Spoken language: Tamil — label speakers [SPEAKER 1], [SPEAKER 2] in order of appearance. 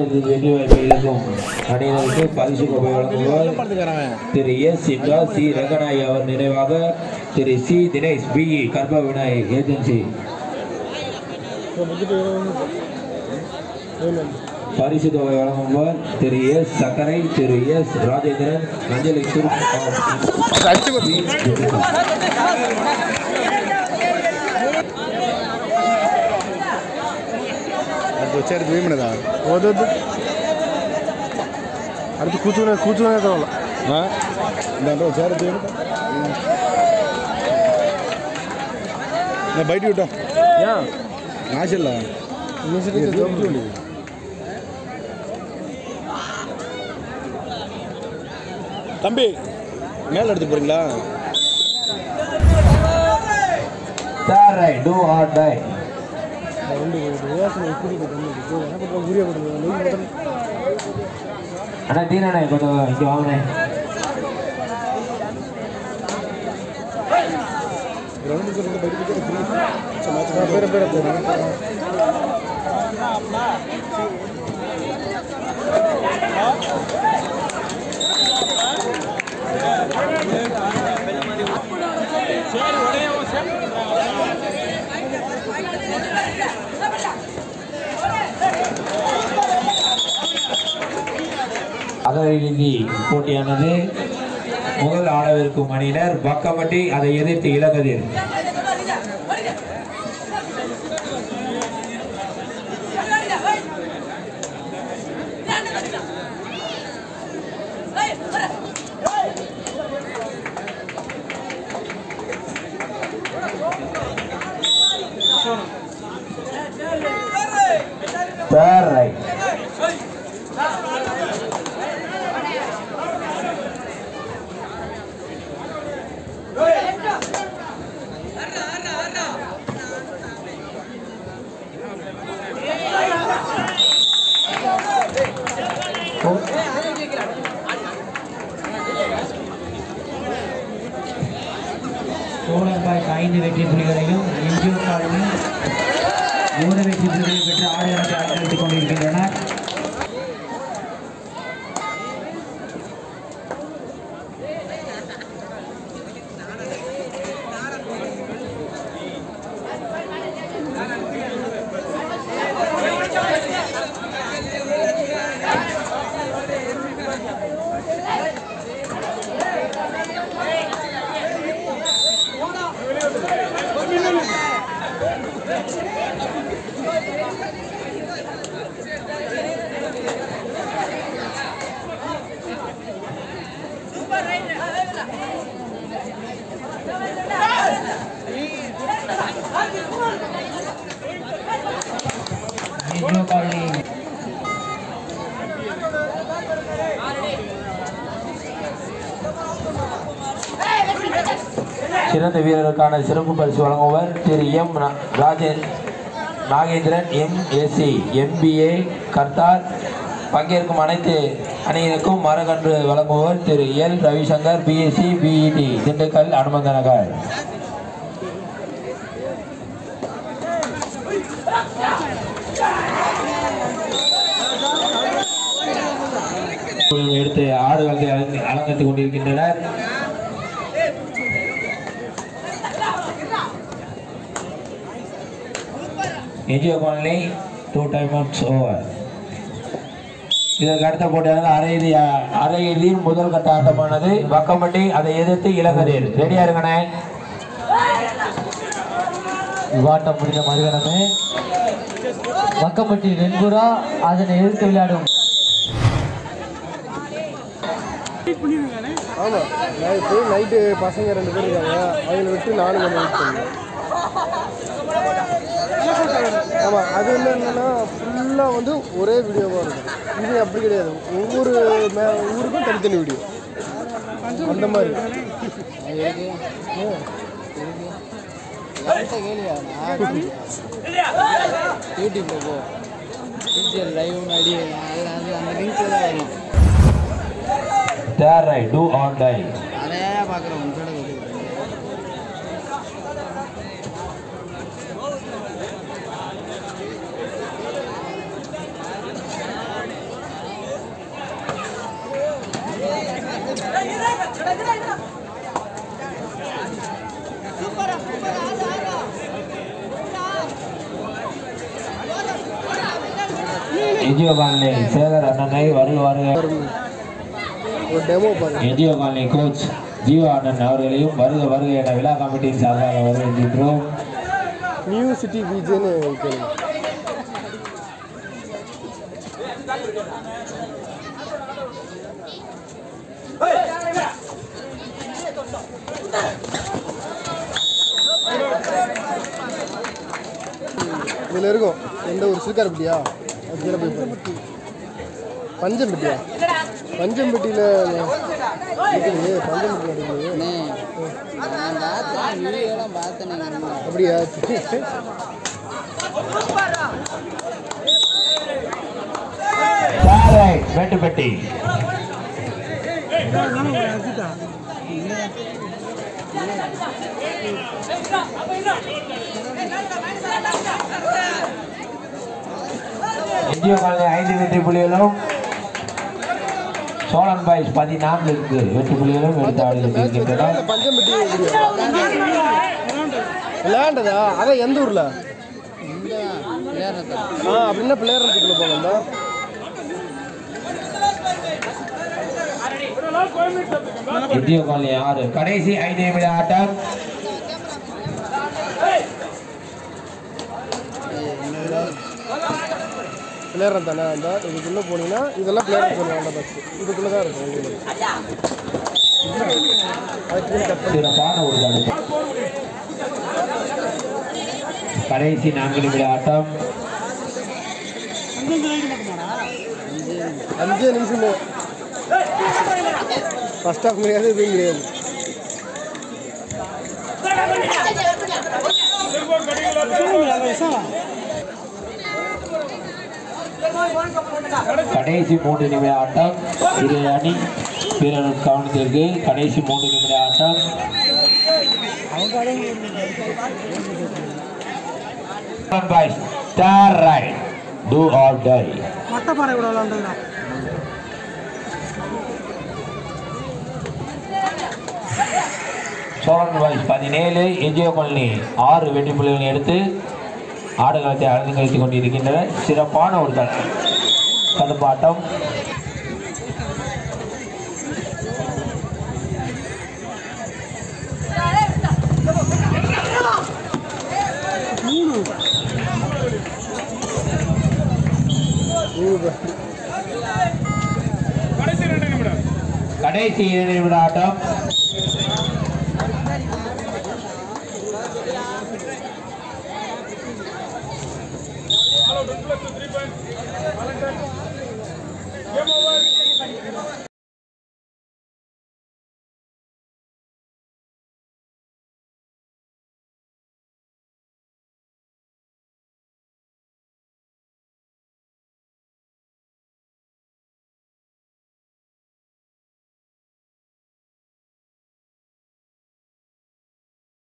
[SPEAKER 1] அடுத்தடுத்து வெற்றி வாய்ப்பை இழக்கும் அணியினருக்கு பரிசு கோப்பை வழங்குவார் திரு எஸ் சின்ரா சி ரங்கநாயகி அவர் நினைவாக திரு சி தினேஷ் பிஇ கர்ப்ப விநாயக் ஏஜென்சி பரிசு தொகை வழங்குவார் திரு எஸ் சக்கரை திரு எஸ் ராஜேந்திரன் மஞ்சளை
[SPEAKER 2] ಅದು వచ్చారు ఏమినదా ఓదొద్దు అడుగు కూర్చునే కూర్చునే కావాల దాంట్లో వచ్చారు నా బయట ఉంటా నాశల్లా தம்பி மேல எடுத்து போறீங்களா
[SPEAKER 1] Third right, do or die. அண்ணா தீனண்ணே கொஞ்சம் இங்கே வாங்கண்ணே
[SPEAKER 2] ಬೇರೆ ಬೇರೆ
[SPEAKER 1] அகரிதி போட்டியானது முதல் ஆடவிருக்கும் அணியினர் பக்கமட்டி அதை எதிர்த்து இலக்கதிர் Third right.
[SPEAKER 3] சோழர்பாய் ஐந்து வெற்றி புலிகளையும் எம்ஜிஆர் காலனி மூணு வெற்றி புலிகளை பெற்று ஆடுகளத்தை அலங்கரித்துக் கொண்டிருக்கின்றனர் எம்ஜிஆர் காலனி
[SPEAKER 1] சிறந்த வீரருக்கான சிறப்பு பரிசு வழங்குவர் திரு எம் நா- ராஜேன் நாகேந்திரன் எம்எஸ்சி எம்பிஏ கர்த்தார் பங்கேற்கும் அனைத்து அணியினருக்கும் மரக்கன்று வழங்குவர் திரு L Ravishankar BSc BEd Dindigul Hanumantha Nagar எடுத்து ஆடுகளத்தை அலங்க- அலங்கரித்துக் கொண்டிருக்கின்றனர் NGO colony two time outs over இதற்கு அடுத்த போட்டியானது அரையிறுதி அரையிறுதியின் முதல் கட்ட ஆட்டமானது வக்கம்பட்டி அதை எதிர்த்து இலங்கரீர் ரெடியா இருங்கண்ணே
[SPEAKER 3] விவாட்டம் முடிந்த மறுகணமே வக்கப்பட்டி வெண்புறா அதனை எதிர்த்து விளையாடும்
[SPEAKER 2] ஆமாம் நான் இப்போ நைட்டு பசங்க ரெண்டு பேர் இருக்காங்க அவங்கள விட்டு நானும் கொஞ்சம் வெயிட் பண்ணேன் ஆமாம் அது வந்து என்னென்னா ஃபுல்லாக வந்து ஒரே வீடியோவாக இருக்கும் இது அப்படி கிடையாது ஒவ்வொரு மே ஊருக்கும் தனித்தனி வீடியோ அந்த மாதிரி
[SPEAKER 4] யூடியூப்ல போ பிக்சர் லைவ் அடி அது அது அந்த லிங்க்ல தான் வரும்
[SPEAKER 1] there right to on die
[SPEAKER 4] அதையா பார்க்குறோம் உங்களோட
[SPEAKER 1] என்ஜிஓ காலனி சேகர் அண்ணனை வருக வருக
[SPEAKER 2] ஒரு டெமோ பாருங்க
[SPEAKER 1] என்ஜிஓ காலனி கோச் ஜீவா அண்ணன் அவர்களையும் வருக வருக என விழா கமிட்டியின் சார்பாக வருகின்றோம்
[SPEAKER 2] நியூ சிட்டி பீச்சுன்னு வைக்கணும் இதில் இருக்கும் எந்த ஒரு சிறுக்காரப்பட்டியா அது கீழே போய் பாருங்க. பஞ்சம்பட்டியா பஞ்சம்பட்டியில் இருக்குது பஞ்சம்பட்டி இருக்குது
[SPEAKER 4] அண்ணே, நான் பார்த்தேன் வீடியோலாம் பார்த்தேனே
[SPEAKER 2] அப்படியா
[SPEAKER 1] சாரை மேட்டுப்பட்டி என்ஜிஓ காலனி ஐந்து வெற்றி புள்ளிகளும் சோழன் பாய்ஸ் பதினான்கு வெற்றி புள்ளிகளும் எடுத்து ஆடி கொண்டிருக்கின்றனர்
[SPEAKER 2] பஞ்சம்பட்டி எப்படியா விளையாண்டதா அதான் எந்த ஊரில்
[SPEAKER 4] இந்த விளையாடுறது
[SPEAKER 2] ஆ அப்படின்னா பிள்ளையார் இடத்துக்குள்ள போகலாம்டா
[SPEAKER 1] என்ஜிஓ காலனி ஆறு கடைசி ஐந்து நிமிட ஆட்டம்
[SPEAKER 2] பிள்ளையாரம் தானே அந்த இதுக்குள்ளே போனீங்கன்னா இதெல்லாம் பிள்ளையாரம் போனீங்க பஸ் இதுக்குள்ளே தான் இருக்கும் உங்களுக்கு அதுக்கு கட் பண்ணி
[SPEAKER 1] சிறப்பான ஒரு தடுப்பு கடைசி நான்கு நிமிட ஆட்டம்
[SPEAKER 2] அஞ்சே நிமிஷம் ஃபர்ஸ்ட் ஹாஃப் கிடையாது இதுவும் கிடையாது
[SPEAKER 1] கடைசி மூன்று நிமிட ஆட்டம் இரு அணி வீரர்கள் கவனத்திற்கு கடைசி மூன்று நிமிட ஆட்டம் Boys, star right, do or die.
[SPEAKER 2] Mattapparai கூட விளாண்டுங்களா
[SPEAKER 1] சோழன் பாய்ஸ் பதினேழு என்ஜிஓ காலனி ஆறு வெற்றி புள்ளிகளை எடுத்து ஆடுகளத்தை அலங்கரித்துக் கொண்டிருக்கின்றனர் சிறப்பான ஒரு த- தடுப்பாட்டம் கடைசி இரண்டு நிமிட ஆட்டம்